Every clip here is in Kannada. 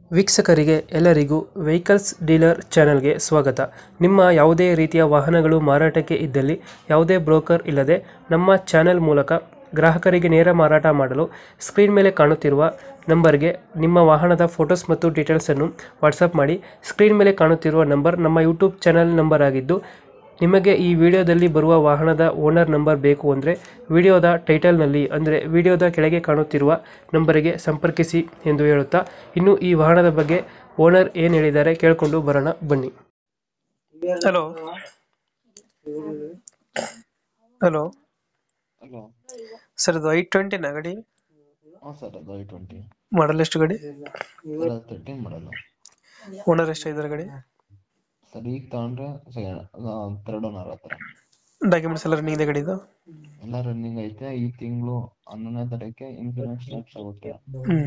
ವೀಕ್ಷಕರಿಗೆ ಎಲ್ಲರಿಗೂ ವೆಹಿಕಲ್ಸ್ ಡೀಲರ್ ಚಾನೆಲ್ಗೆ ಸ್ವಾಗತ ನಿಮ್ಮ ಯಾವುದೇ ರೀತಿಯ ವಾಹನಗಳು ಮಾರಾಟಕ್ಕೆ ಇದ್ದಲ್ಲಿ ಯಾವುದೇ ಬ್ರೋಕರ್ ಇಲ್ಲದೆ ನಮ್ಮ ಚಾನೆಲ್ ಮೂಲಕ ಗ್ರಾಹಕರಿಗೆ ನೇರ ಮಾರಾಟ ಮಾಡಲು ಸ್ಕ್ರೀನ್ ಮೇಲೆ ಕಾಣುತ್ತಿರುವ ನಂಬರ್ಗೆ ನಿಮ್ಮ ವಾಹನದ ಫೋಟೋಸ್ ಮತ್ತು ಡೀಟೇಲ್ಸನ್ನು ವಾಟ್ಸಪ್ ಮಾಡಿ ಸ್ಕ್ರೀನ್ ಮೇಲೆ ಕಾಣುತ್ತಿರುವ ನಂಬರ್ ನಮ್ಮ ಯೂಟ್ಯೂಬ್ ಚಾನೆಲ್ ನಂಬರ್ ಆಗಿದ್ದು ನಿಮಗೆ ಈ ವಿಡಿಯೋದಲ್ಲಿ ಬರುವ ವಾಹನದ ಓನರ್ ನಂಬರ್ ಬೇಕು ಅಂದರೆ ವಿಡಿಯೋದ ಟೈಟಲ್ನಲ್ಲಿ ಅಂದರೆ ವಿಡಿಯೋದ ಕೆಳಗೆ ಕಾಣುತ್ತಿರುವ ನಂಬರಿಗೆ ಸಂಪರ್ಕಿಸಿ ಎಂದು ಹೇಳುತ್ತಾ ಇನ್ನು ಈ ವಾಹನದ ಬಗ್ಗೆ ಓನರ್ ಏನು ಹೇಳಿದ್ದಾರೆ ಕೇಳಿಕೊಂಡು ಬರೋಣ ಬನ್ನಿ ಹಲೋ ಹಲೋ ಹಲೋ ಸರ್ ಇದು ಐ ಟ್ವೆಂಟಿನ ಗಾಡಿ ಹಾಂ ಸರ್ ಅದು ಐ ಟ್ವೆಂಟಿ ಮಾಡಲ್ ಎಷ್ಟು ಗಾಡಿ ಸರ್ ಅದು ತರ್ಟೀನ್ ಮಾಡಲ್ಲ ಓನರ್ ಎಷ್ಟು ಇದ್ದಾರೆ ಗಾಡಿ ಸರ್ ಈಗ ತಗೊಂಡ್ರೆ ಥರ್ಡ್ ಓನರ್ ಹತ್ರ ಡಾಕ್ಯುಮೆಂಟ್ಸ್ ಎಲ್ಲ ರನ್ನಿಂಗ್ ಇದೆ ಗಾಡಿದು ಎಲ್ಲ ರನ್ನಿಂಗ್ ಐತೆ ಈ ತಿಂಗಳು ಹನ್ನೊಂದನೇ ತಾರೀಕೆ ಇನ್ಸೂರೆನ್ಸ್ ಲ್ಯಾಪ್ಸ್ ಆಗುತ್ತೆ ಹ್ಞೂ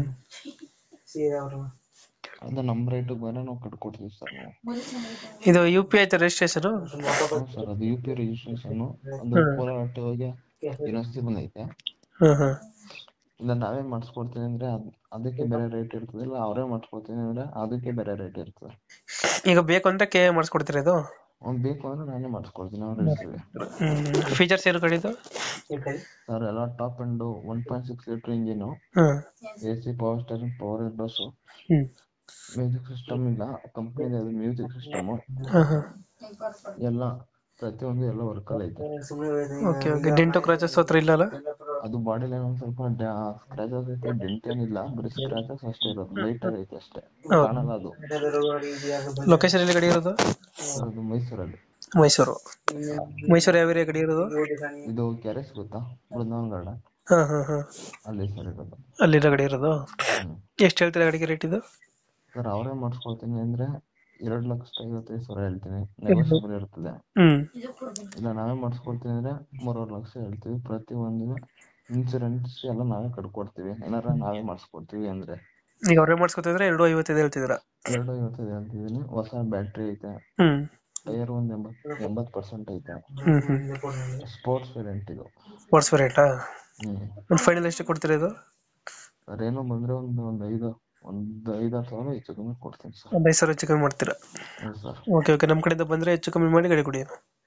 ಅದು ನಮ್ಮ ರೇಟಿಗೆ ಬೇರೆ ನಾವು ಕಟ್ಕೊಡ್ತೀವಿ ಸರ್ ನಾವು ಇದು ಯು ಪಿ ಐತೆ ರಿಜಿಸ್ಟ್ರೇಷನು ಹ್ಞೂ ಸರ್ ಅದು ಯು ಪಿ ರಿಜಿಸ್ಟ್ರೇಷನ್ ಅದು ಕೋಲಾರ ಆಟೋಗೆ ಯೂನಿವರ್ಸಿಟಿ ಬಂದೈತೆ ಹಾಂ ಹಾಂ ಇಲ್ಲ ನಾವೇ ಮಾಡಿಸ್ಕೊಡ್ತೀನಿ ಅಂದ್ರೆ ಅದ್ ಅದಕ್ಕೆ ಬೇರೆ ರೇಟ್ ಇರ್ತದೆ ಇಲ್ಲ ಅವರೇ ಮಾಡಿಸ್ಕೊಡ್ತೀನಿ ಅಂದ್ರೆ ಅದಕ್ಕೆ ಬೇರೆ ರೇಟ್ ಇರ್ತದೆ ಈಗ ಬೇಕು ಅಂದರೆ ಕೆ ಮಾಡಿಸ್ಕೊಡ್ತೀರಾ ಇದು ಅವ್ನು ಬೇಕು ಅಂದ್ರೆ ನಾನೇ ಮಾಡಿಸ್ಕೊಡ್ತೀನಿ ಅವ್ರು ಇರ್ತೀವಿ ಫೀಚರ್ಸ್ ಏನು ಗಾಡಿದು ಸರ್ ಎಲ್ಲ top and one point six litre engine ಹಾಂ A C power steering power windows ಹ್ಞೂ ಮ್ಯೂಸಿಕ್ ಸಿಸ್ಟಮ್ ಇಲ್ಲ ಕಂಪ್ನಿದ ಮ್ಯೂಸಿಕ್ ಸಿಸ್ಟಮ್ ಹಾಂ ಹಾಂ ಎಲ್ಲ ಪ್ರತಿಯೊಂದು ಎಲ್ಲ ವರ್ಕಲ್ಲಿ ಐತೆ ಓಕೆ ಓಕೆ ಡೆಂಟು ಕ್ರಾಚಸ್ ಹತ್ರ ಇಲ್ಲಲ್ಲ ಅದು ಬಾಡಿ ಲೈನ್ ಒಂದ್ ಸ್ವಲ್ಪ ಸ್ಕ್ರಾಚಸ್ ಐತೆ ಡೆಂಟ್ ಏನಿಲ್ಲ ಬರೀ ಸ್ಕ್ರಾಚಸ್ ಅಷ್ಟೇ ಇರೋದು ಲೈಟ್ ಐತೆ ಅಷ್ಟೇ ಹೌದು. ಕಾಣಲ್ಲ ಅದು ಲೊಕೇಶನ್ ಎಲ್ಲಿ ಗಾಡಿ ಇರೋದು ಅದು ಮೈಸೂರಲ್ಲಿ ಮೈಸೂರು ಮೈಸೂರು ಯಾವ ಏರಿಯಾ ಗಾಡಿ ಇರೋದು ಇದು ಕೆರೆಸ್ ಗೊತ್ತಾ ಬೃಂದಾವನ್ ಗಾರ್ಡನ್ ಹಾಂ ಹಾಂ ಹಾಂ ಅಲ್ಲಿ ಸರ್ ಇರೋದು ಅಲ್ಲಿರೋ ಗಾಡಿ ಇರೋದು ಹ್ಮ್ ಎಷ್ಟು ಹೇಳ್ತೀರಾ ಗಾಡಿಗೆ ರೇಟ್ ಇದು ಸರ್ ಅವರೇ ಮಾಡಿಸ್ಕೊಳ್ತೀನಿ ಅಂದ್ರೆ ಎರಡ್ ಲಕ್ಷದ ಐವತ್ತೈದು ಸಾವಿರ ಹೇಳ್ತೀನಿ ನೆಗೋಷಿಯಬಲ್ ಇರ್ತದೆ ಹ್ಞೂ ಇಲ್ಲ ನಾವೇ ಮಾಡಿಸ್ಕೊಡ್ತೀನಿ ಅಂದ್ರೆ ಮೂರುವರೆ ಲಕ್ಷ ಹೇಳ್ತೀವಿ ಪ್ರತಿ ಒಂದಿನ ಇನ್ಸೂರೆನ್ಸ್ ಎಲ್ಲ ನಾವೇ ಕಟ್ಕೊಡ್ತೀವಿ ಏನಾರ ನಾವೇ ಮಾಡಿಸ್ಕೊಡ್ತೀವಿ ಅಂದ್ರೆ ಈಗ ಅವರೇ ಮಾಡಿಸ್ಕೊತಿದ್ರೆ ಎರಡು ಐವತ್ತೈದು ಹೇಳ್ತಿದ್ದೀರಾ ಎರಡು ಐವತ್ತೈದು ಹೇಳ್ತಿದ್ದೀನಿ ಹೊಸ ಬ್ಯಾಟ್ರಿ ಐತೆ ಹ್ಞೂ ಟೈರ್ ಒಂದ್ ಎಂಬತ್ ಎಂಬತ್ ಪರ್ಸೆಂಟ್ ಐತೆ ಹ್ಞೂ ಹ್ಞೂ ಸ್ಪೋರ್ಟ್ಸ್ ವೇರಿಯಂಟ್ ಇದು ವಾಟ್ಸ್ ರೇಟಾ ಹ್ಮ್ ಒಂದು ಫೈನಲ್ ಎಷ್ಟು ಕೊಡ್ತೀರಾ ಇದು ಸರ್ ಏನೋ ಬಂದ್ರೆ ಒಂದು ಒಂದ್ ಐದು ಒಂದ್ ಐದಾರು ಸಾವಿರ ಹೆಚ್ಚು ಕಮ್ಮಿ ಕೊಡ್ತೀನಿ ಸರ್ ಒಂದು ಐದು ಸಾವಿರ ಹೆಚ್ಚು ಕಮ್ಮಿ ಮಾಡ್ತೀರಾ ಹ್ಞೂ ಸರ್ ಓಕೆ ಓಕೆ ನಮ್ಮ ಕಡೆಯಿಂದ ಬಂದರೆ ಹೆಚ್ಚು ಕಮ್ಮಿ ಮಾಡಿ ಗಾಡಿ ಕೊಡಿ